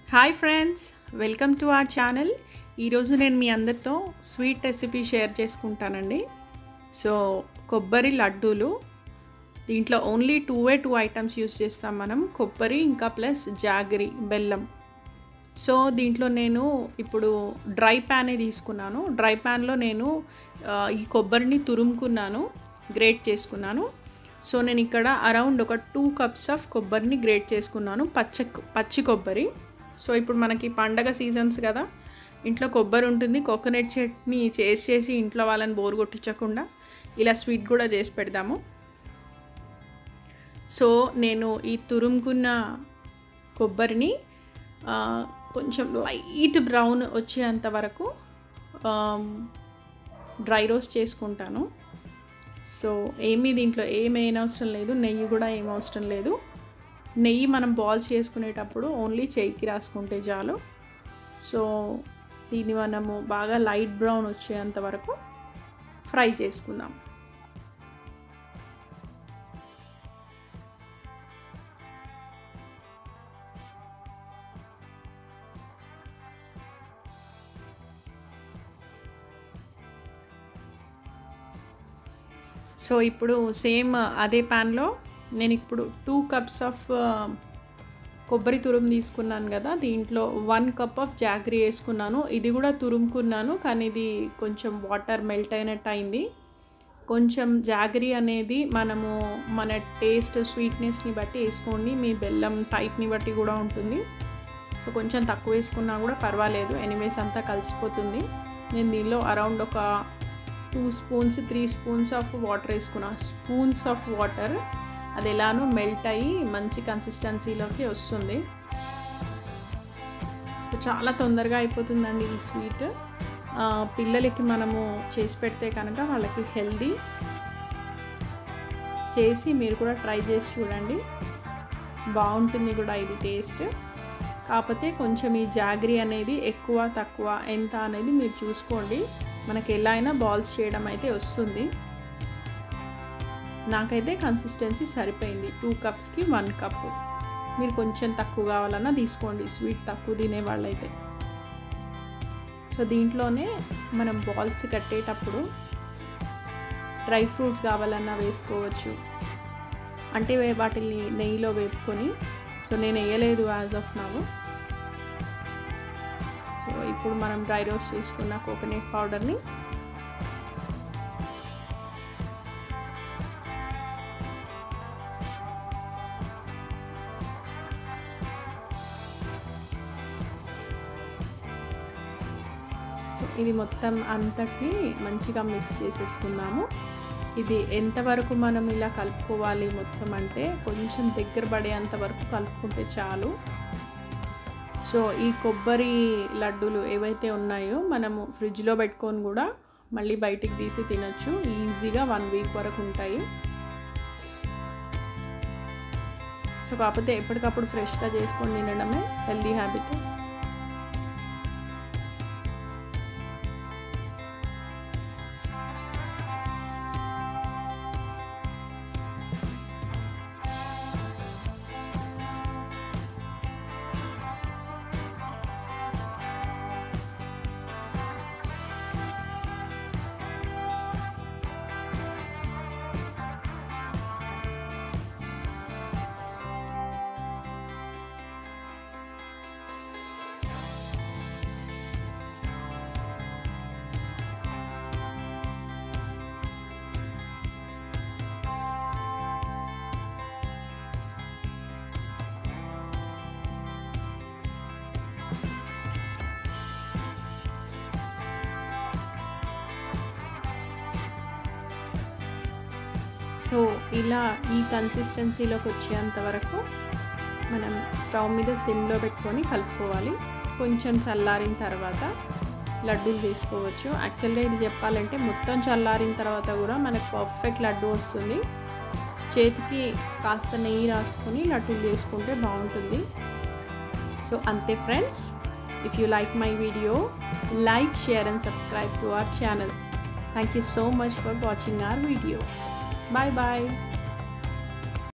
Hi friends welcome to our channel ఈరోజు నేను మీ అందరితో స్వీట్ రెసిపీ షేర్ చేసుకుంటానండి సో కొబ్బరి లడ్డూలు దీంట్లో only two way two items use చేస్తాం మనం కొబ్బరి ఇంకా ప్లస్ జాగరి బెల్లం సో దీంట్లో నేను ఇప్పుడు డ్రై ప్యానే తీసుకున్నాను డ్రై ప్యాన్లో నేను ఆ, ఈ కొబ్బరిని తురుముకున్నాను గ్రేట్ చేసుకున్నాను సో నేను ఇక్కడ అరౌండ్ ఒక టూ కప్స్ ఆఫ్ కొబ్బరిని గ్రేట్ చేసుకున్నాను పచ్చ పచ్చి కొబ్బరి సో ఇప్పుడు మనకి పండగ సీజన్స్ కదా ఇంట్లో కొబ్బరి ఉంటుంది కోకోనట్ చట్నీ చేసి చేసి ఇంట్లో వాళ్ళని బోర్ కొట్టించకుండా ఇలా స్వీట్ కూడా చేసి పెడదాము సో నేను ఈ తురుముకున్న కొబ్బరిని ఆ, కొంచెం లైట్ బ్రౌన్ వచ్చేంత వరకు డ్రై రోస్ట్ చేసుకుంటాను సో ఏమీ దీంట్లో ఏమేం అవసరం లేదు నెయ్యి కూడా ఏం అవసరం లేదు నెయ్యి మనం బాల్స్ చేసుకునేటప్పుడు ఓన్లీ చేయికి రాసుకుంటే చాలు సో దీన్ని మనము బాగా లైట్ బ్రౌన్ వచ్చేంత వరకు ఫ్రై చేసుకుందాం సో ఇప్పుడు సేమ్ అదే ప్యాన్లో నేను ఇప్పుడు టూ కప్స్ ఆఫ్ కొబ్బరి తురుము తీసుకున్నాను కదా దీంట్లో వన్ కప్ ఆఫ్ జాగరీ వేసుకున్నాను ఇది కూడా తురుముకున్నాను కానీ ఇది కొంచెం వాటర్ మెల్ట్ అయినట్టు అయింది కొంచెం జాగరీ అనేది మనము మన టేస్ట్ స్వీట్నెస్ని బట్టి వేసుకోండి మీ బెల్లం టైప్ని బట్టి కూడా ఉంటుంది సో కొంచెం తక్కువ వేసుకున్నా కూడా పర్వాలేదు ఎనీవేస్ అంతా కలిసిపోతుంది నేను దీనిలో అరౌండ్ ఒక two spoons three spoons of water వేసుకున్నా స్పూన్స్ ఆఫ్ వాటర్ అది ఎలానో మెల్ట్ అయ్యి మంచి కన్సిస్టెన్సీలోకి వస్తుంది చాలా తొందరగా అయిపోతుందండి ఈ స్వీట్ పిల్లలకి మనము చేసి పెడితే కనుక వాళ్ళకి హెల్దీ చేసి మీరు కూడా ట్రై చేసి చూడండి బాగుంటుంది కూడా ఇది టేస్ట్ కాకపోతే కొంచెం ఈ జాగరీ అనేది ఎక్కువ తక్కువ ఎంత అనేది మీరు చూసుకోండి మనకి ఎలా అయినా బాల్స్ చేయడం అయితే వస్తుంది నాకైతే కన్సిస్టెన్సీ సరిపోయింది టూ కప్స్కి వన్ కప్ మీరు కొంచెం తక్కువ కావాలన్నా తీసుకోండి స్వీట్ తక్కువ తినే వాళ్ళైతే సో దీంట్లోనే మనం బాల్స్ కట్టేటప్పుడు డ్రై ఫ్రూట్స్ కావాలన్నా వేసుకోవచ్చు అంటే వాటిని నెయ్యిలో వేపుకొని సో నేను వేయలేదు యాజ్ ఆఫ్ నవ్ సో ఇప్పుడు మనం డ్రై రోస్ట్ చేసుకున్న కోకోనట్ పౌడర్ని సో ఇది మొత్తం అంతటిని మంచిగా మిక్స్ చేసేసుకుందాము ఇది ఎంతవరకు మనం ఇలా కలుపుకోవాలి మొత్తం అంటే కొంచెం దగ్గర పడేంత వరకు కలుపుకుంటే చాలు సో ఈ కొబ్బరి లడ్డూలు ఏవైతే ఉన్నాయో మనము ఫ్రిడ్జ్లో పెట్టుకొని కూడా మళ్ళీ బయటికి తీసి తినొచ్చు ఈజీగా వన్ వీక్ వరకు ఉంటాయి సో కాకపోతే ఎప్పటికప్పుడు ఫ్రెష్గా చేసుకొని తినడమే హెల్దీ హ్యాబిట్ సో ఇలా ఈ కన్సిస్టెన్సీలోకి వచ్చేంత వరకు మనం స్టవ్ మీద సిమ్లో పెట్టుకొని కలుపుకోవాలి కొంచెం చల్లారిన తర్వాత లడ్డూలు తీసుకోవచ్చు యాక్చువల్గా ఇది చెప్పాలంటే మొత్తం చల్లారిన తర్వాత కూడా మనకు పర్ఫెక్ట్ లడ్డు వస్తుంది చేతికి కాస్త నెయ్యి రాసుకొని లడ్డూలు చేసుకుంటే బాగుంటుంది సో అంతే friends if you like my video like share and subscribe to our channel thank you so much for watching our video Bye bye.